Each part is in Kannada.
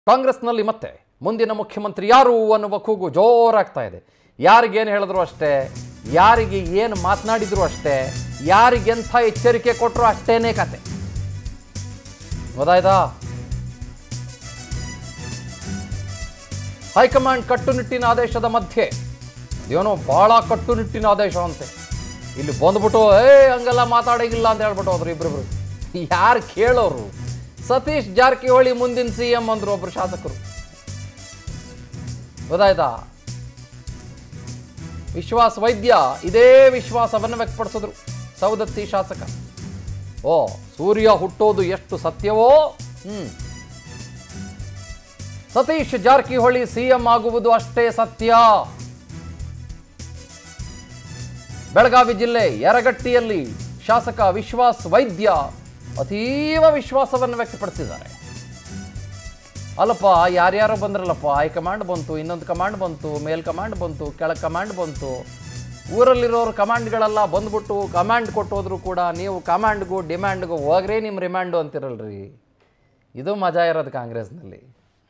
ಕಾಂಗ್ರೆಸ್ನಲ್ಲಿ ಮತ್ತೆ ಮುಂದಿನ ಮುಖ್ಯಮಂತ್ರಿ ಯಾರು ಅನ್ನುವ ಕೂಗು ಜೋರಾಗ್ತಾ ಇದೆ ಯಾರಿಗೇನು ಹೇಳಿದ್ರು ಅಷ್ಟೇ ಯಾರಿಗೆ ಏನು ಮಾತನಾಡಿದ್ರು ಅಷ್ಟೇ ಯಾರಿಗೆಂಥ ಎಚ್ಚರಿಕೆ ಕೊಟ್ಟರು ಅಷ್ಟೇನೇ ಕತೆ ಗೊತ್ತಾಯ್ತಾ ಹೈಕಮಾಂಡ್ ಕಟ್ಟುನಿಟ್ಟಿನ ಆದೇಶದ ಮಧ್ಯೆ ಏನೋ ಭಾಳ ಕಟ್ಟುನಿಟ್ಟಿನ ಆದೇಶ ಅಂತೆ ಇಲ್ಲಿ ಬಂದ್ಬಿಟ್ಟು ಏ ಹಂಗೆಲ್ಲ ಮಾತಾಡೋಂಗಿಲ್ಲ ಅಂತ ಹೇಳ್ಬಿಟ್ಟು ಹೋದ್ರು ಇಬ್ರಿಬ್ರು ಯಾರು ಕೇಳೋರು ಸತೀಶ್ ಜಾರಕಿಹೊಳಿ ಮುಂದಿನ ಸಿ ಎಂ ಅಂದ್ರು ಒಬ್ರು ಶಾಸಕರು ಗೊತ್ತಾಯ್ತಾ ವಿಶ್ವಾಸ್ ವೈದ್ಯ ಇದೇ ವಿಶ್ವಾಸವನ್ನು ವ್ಯಕ್ತಪಡಿಸಿದ್ರು ಸೌದತ್ತಿ ಶಾಸಕ ಓ ಸೂರ್ಯ ಹುಟ್ಟೋದು ಎಷ್ಟು ಸತ್ಯವೋ ಹ್ಮ್ ಸತೀಶ್ ಜಾರಕಿಹೊಳಿ ಸಿಎಂ ಆಗುವುದು ಅಷ್ಟೇ ಸತ್ಯ ಬೆಳಗಾವಿ ಜಿಲ್ಲೆ ಯರಗಟ್ಟಿಯಲ್ಲಿ ಶಾಸಕ ವಿಶ್ವಾಸ್ ವೈದ್ಯ ಅತೀವ ವಿಶ್ವಾಸವನ್ನು ವ್ಯಕ್ತಪಡಿಸಿದ್ದಾರೆ ಅಲ್ಲಪ್ಪ ಯಾರ್ಯಾರೋ ಬಂದ್ರಲ್ಲಪ್ಪ ಹೈ ಕಮಾಂಡ್ ಬಂತು ಇನ್ನೊಂದು ಕಮಾಂಡ್ ಬಂತು ಮೇಲ್ ಕಮಾಂಡ್ ಬಂತು ಕೆಳ ಕಮಾಂಡ್ ಬಂತು ಊರಲ್ಲಿರೋರು ಕಮಾಂಡ್ಗಳೆಲ್ಲ ಬಂದ್ಬಿಟ್ಟು ಕಮಾಂಡ್ ಕೊಟ್ಟೋದ್ರು ಕೂಡ ನೀವು ಕಮಾಂಡ್ಗೂ ಡಿಮ್ಯಾಂಡ್ಗೂ ಹೋಗ್ರಿ ನಿಮ್ಮ ರಿಮ್ಯಾಂಡು ಅಂತಿರಲ್ರಿ ಇದು ಮಜಾ ಇರೋದು ಕಾಂಗ್ರೆಸ್ನಲ್ಲಿ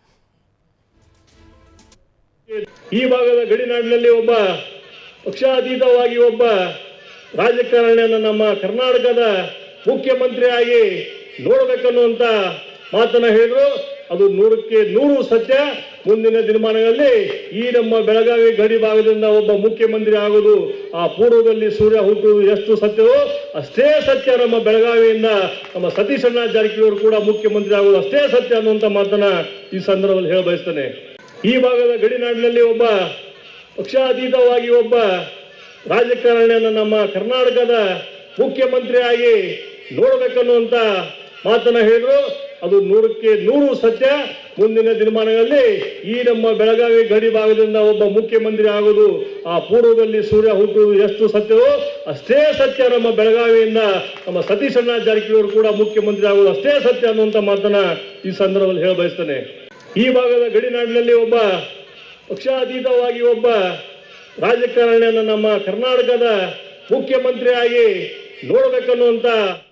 ಈ ಭಾಗದ ಗಡಿನಾಡಿನಲ್ಲಿ ಒಬ್ಬ ಪಕ್ಷಾತೀತವಾಗಿ ಒಬ್ಬ ರಾಜಕಾರಣಿಯನ್ನು ನಮ್ಮ ಕರ್ನಾಟಕದ ಮುಖ್ಯಮಂತ್ರಿಯಾಗಿ ನೋಡಬೇಕನ್ನುವಂತ ಮಾತನ್ನ ಹೇಳಿದ್ರು ಅದು ನೂರಕ್ಕೆ ನೂರು ಸತ್ಯ ಮುಂದಿನ ದಿನಮಾನಗಳಲ್ಲಿ ಈ ನಮ್ಮ ಬೆಳಗಾವಿ ಗಡಿ ಭಾಗದಿಂದ ಒಬ್ಬ ಮುಖ್ಯಮಂತ್ರಿ ಆಗೋದು ಆ ಪೂರ್ವದಲ್ಲಿ ಸೂರ್ಯ ಹುಟ್ಟುವುದು ಎಷ್ಟು ಸತ್ಯವೋ ಅಷ್ಟೇ ಸತ್ಯ ನಮ್ಮ ಬೆಳಗಾವಿಯಿಂದ ನಮ್ಮ ಸತೀಶಣ್ಣ ಜಾರಕಿಹೊಳಿ ಕೂಡ ಮುಖ್ಯಮಂತ್ರಿ ಆಗೋದು ಅಷ್ಟೇ ಸತ್ಯ ಅನ್ನುವಂಥ ಮಾತನ್ನ ಈ ಸಂದರ್ಭದಲ್ಲಿ ಹೇಳ ಬಯಸ್ತೇನೆ ಈ ಭಾಗದ ಗಡಿನಾಡಿನಲ್ಲಿ ಒಬ್ಬ ಪಕ್ಷಾತೀತವಾಗಿ ಒಬ್ಬ ರಾಜಕಾರಣಿಯನ್ನು ನಮ್ಮ ಕರ್ನಾಟಕದ ಮುಖ್ಯಮಂತ್ರಿಯಾಗಿ ನೋಡಬೇಕನ್ನುವಂತ ಮಾತನ್ನ ಹೇಳಿದ್ರು ಅದು ನೂರಕ್ಕೆ ನೂರು ಸತ್ಯ ಮುಂದಿನ ದಿನಮಾನಗಳಲ್ಲಿ ಈ ನಮ್ಮ ಬೆಳಗಾವಿ ಗಡಿ ಭಾಗದಿಂದ ಒಬ್ಬ ಮುಖ್ಯಮಂತ್ರಿ ಆಗೋದು ಆ ಪೂರ್ವದಲ್ಲಿ ಸೂರ್ಯ ಹುಟ್ಟುವುದು ಎಷ್ಟು ಸತ್ಯವೋ ಅಷ್ಟೇ ಸತ್ಯ ನಮ್ಮ ಬೆಳಗಾವಿಯಿಂದ ನಮ್ಮ ಸತೀಶಣ್ಣ ಜಾರಕಿಹೊಳಿ ಕೂಡ ಮುಖ್ಯಮಂತ್ರಿ ಆಗೋದು ಅಷ್ಟೇ ಸತ್ಯ ಅನ್ನುವಂಥ ಮಾತನ್ನ ಈ ಸಂದರ್ಭದಲ್ಲಿ ಹೇಳ ಬಯಸ್ತೇನೆ ಈ ಭಾಗದ ಗಡಿನಾಡಿನಲ್ಲಿ ಒಬ್ಬ ಪಕ್ಷಾತೀತವಾಗಿ ಒಬ್ಬ ರಾಜಕಾರಣಿಯನ್ನು ನಮ್ಮ ಕರ್ನಾಟಕದ ಮುಖ್ಯಮಂತ್ರಿಯಾಗಿ ನೋಡಬೇಕನ್ನುವಂತ